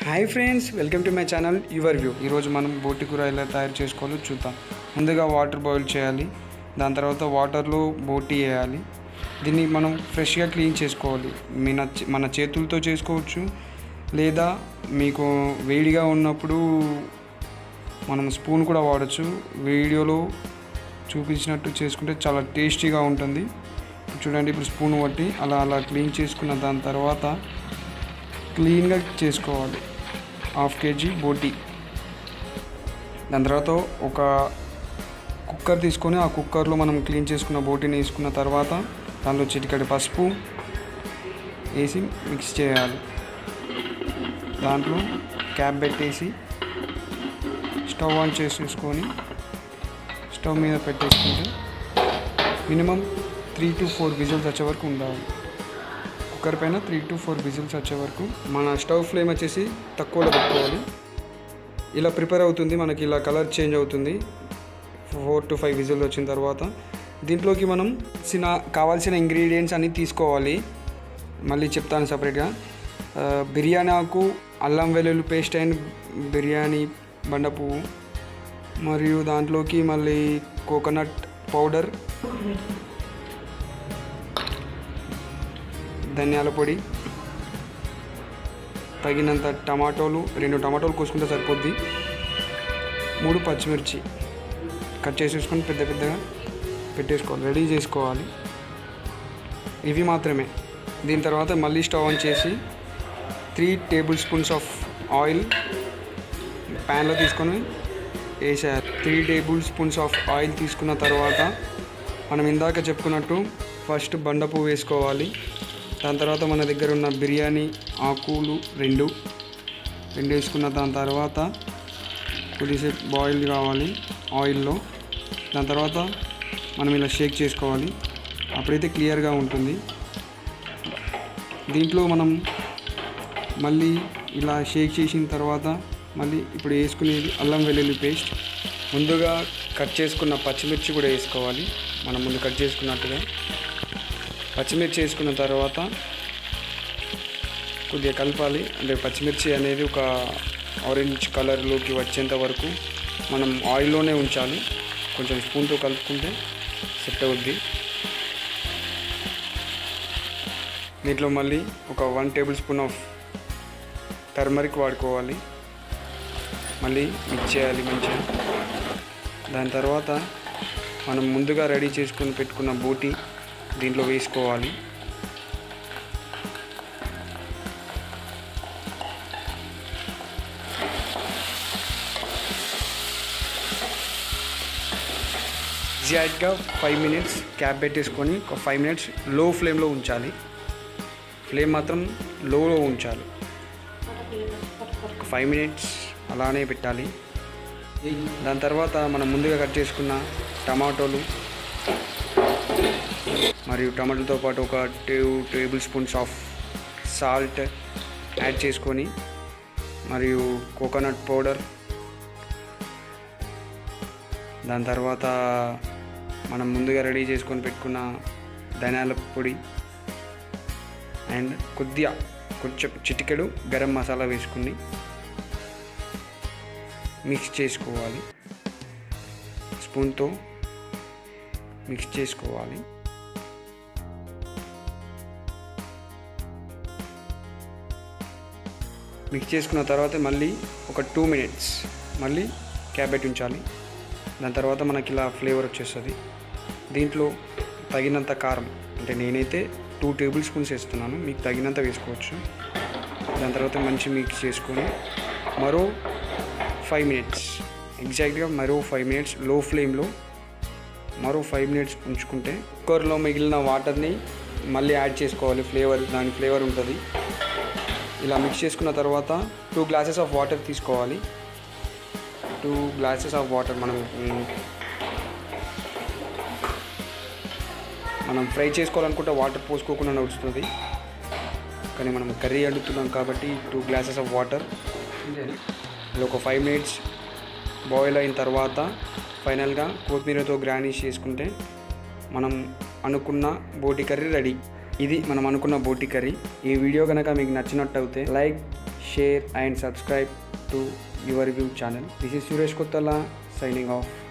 hi friends welcome to my channel your view ఈరోజు మనం బోటి కూర ఎలా తయారు చేసుకోవాలో చూద్దాం ముందుగా వాటర్ బాయిల్ చేయాలి దాని తర్వాత వాటర్లో బోటి వేయాలి దీన్ని మనం ఫ్రెష్గా క్లీన్ చేసుకోవాలి మన మన చేతులతో చేసుకోవచ్చు లేదా మీకు వేడిగా ఉన్నప్పుడు మనం స్పూన్ కూడా వాడచ్చు వీడియోలో చూపించినట్టు చేసుకుంటే చాలా టేస్టీగా ఉంటుంది చూడండి ఇప్పుడు స్పూన్ బట్టి అలా అలా క్లీన్ చేసుకున్న దాని తర్వాత క్లీన్గా చేసుకోవాలి హాఫ్ కేజీ బోటి దాని తర్వాత ఒక కుక్కర్ తీసుకొని ఆ కుక్కర్లో మనం క్లీన్ చేసుకున్న బోటీని వేసుకున్న తర్వాత దానిలో చిటికడి పసుపు వేసి మిక్స్ చేయాలి దాంట్లో క్యాప్ పెట్టేసి స్టవ్ ఆన్ చేసేసుకొని స్టవ్ మీద పెట్టేసుకుంటే minimum three to four whistles వచ్చే వరకు ఉండాలి కుక్కర్ పైన త్రీ టు ఫోర్ విజిల్స్ వచ్చే వరకు మన స్టవ్ ఫ్లేమ్ వచ్చేసి తక్కువలో పెట్టుకోవాలి ఇలా ప్రిపేర్ అవుతుంది మనకి ఇలా కలర్ చేంజ్ అవుతుంది ఫోర్ టు ఫైవ్ విజిల్స్ వచ్చిన తర్వాత దీంట్లోకి మనం చిన్న కావాల్సిన ఇంగ్రీడియంట్స్ అన్నీ తీసుకోవాలి మళ్ళీ చెప్తాను సపరేట్గా ఆ, బిర్యానీ ఆకు అల్లం వెల్లుల్లి పేస్ట్ అండ్ బిర్యానీ బండ పువ్వు మరియు దాంట్లోకి మళ్ళీ కోకోనట్ పౌడర్ ధనియాల పొడి తగినంత టమాటోలు రెండు టమాటోలు కోసుకుంటే సరిపోద్ది మూడు పచ్చిమిర్చి కట్ చేసేసుకొని పెద్ద పెద్దగా పెట్టేసుకోవాలి రెడీ చేసుకోవాలి ఇవి మాత్రమే దీని తర్వాత మళ్ళీ స్టవ్ ఆన్ చేసి three tablespoons of oil ప్యాన్లో తీసుకొని వేసేయాలి three tablespoons of oil తీసుకున్న తర్వాత మనం ఇందాక చెప్పుకున్నట్టు ఫస్ట్ బండ పువ్వు వేసుకోవాలి దాని తర్వాత మన దగ్గర ఉన్న బిర్యానీ ఆకులు రెండు రెండు వేసుకున్న దాని తర్వాత కొద్దిసేపు బాయిల్ కావాలి ఆయిల్లో దాని తర్వాత మనం ఇలా షేక్ చేసుకోవాలి అప్పుడైతే క్లియర్గా ఉంటుంది దీంట్లో మనం మళ్ళీ ఇలా షేక్ చేసిన తర్వాత మళ్ళీ ఇప్పుడు వేసుకునేది అల్లం వెల్లుల్లి పేస్ట్ ముందుగా కట్ చేసుకున్న పచ్చిమిర్చి కూడా వేసుకోవాలి మనం ముందు కట్ చేసుకున్నట్టుగా పచ్చిమిర్చి వేసుకున్న తర్వాత కొద్దిగా కలపాలి అంటే పచ్చిమిర్చి అనేది ఒక ఆరెంజ్ కలర్లోకి వచ్చేంత వరకు మనం ఆయిల్లోనే ఉంచాలి కొంచెం స్పూన్తో కలుపుకుంటే సెట్ అవుద్ది దీంట్లో మళ్ళీ ఒక one tablespoon of turmeric వాడుకోవాలి మళ్ళీ మిక్స్ చేయాలి మంచిగా దాని తర్వాత మనం ముందుగా రెడీ చేసుకొని పెట్టుకున్న బూటీ దీంట్లో వేసుకోవాలి ఎగ్జాక్ట్గా ఫైవ్ మినిట్స్ క్యాప్ పెట్టేసుకొని ఒక ఫైవ్ మినిట్స్ లో ఫ్లేమ్లో ఉంచాలి ఫ్లేమ్ మాత్రం లోలో ఉంచాలి ఒక ఫైవ్ మినిట్స్ అలానే పెట్టాలి దాని తర్వాత మనం ముందుగా కట్ చేసుకున్న టమాటోలు మరియు టమాటోలతో పాటు ఒక two tablespoons of salt add చేసుకొని మరియు కోకోనట్ పౌడర్ దాని తర్వాత మనం ముందుగా రెడీ చేసుకొని పెట్టుకున్న ధనియాల పొడి అండ్ కొద్దిగా కొంచెం చిటికెడు గరం మసాలా వేసుకుని మిక్స్ చేసుకోవాలి స్పూన్తో మిక్స్ చేసుకోవాలి మిక్స్ చేసుకున్న తర్వాత మళ్ళీ ఒక టూ మినిట్స్ మళ్ళీ క్యాబెట్ ఉంచాలి దాని తర్వాత మనకి ఇలా ఫ్లేవర్ వచ్చేస్తుంది దీంట్లో తగినంత కారం అంటే నేనైతే టూ టేబుల్ స్పూన్స్ వేస్తున్నాను మీకు తగినంత వేసుకోవచ్చు దాని తర్వాత మంచి మిక్స్ చేసుకొని మరో ఫైవ్ మినిట్స్ ఎగ్జాక్ట్గా మరో ఫైవ్ మినిట్స్ లో ఫ్లేమ్లో మరో ఫైవ్ మినిట్స్ ఉంచుకుంటే కుక్కర్లో మిగిలిన వాటర్ని మళ్ళీ యాడ్ చేసుకోవాలి ఫ్లేవర్ దాని ఫ్లేవర్ ఉంటుంది ఇలా మిక్స్ చేసుకున్న తర్వాత టూ గ్లాసెస్ ఆఫ్ వాటర్ తీసుకోవాలి టూ గ్లాసెస్ ఆఫ్ వాటర్ మనం మ్, మనం ఫ్రై చేసుకోవాలనుకుంటే వాటర్ పోసుకోకుండా నడుస్తుంది కానీ మనం కర్రీ అడుగుతున్నాం కాబట్టి టూ గ్లాసెస్ ఆఫ్ వాటర్ ఇలా ఒక ఫైవ్ మినిట్స్ బాయిల్ అయిన తర్వాత ఫైనల్గా కొత్తిమీరతో గ్రానిష్ చేసుకుంటే మనం అనుకున్న బోటి కర్రీ రెడీ ఇది మనం అనుకున్న బోటి కర్రీ ఈ వీడియో కనుక మీకు నచ్చినట్టు అయితే like share and subscribe to your view channel this is Suresh Kottala signing of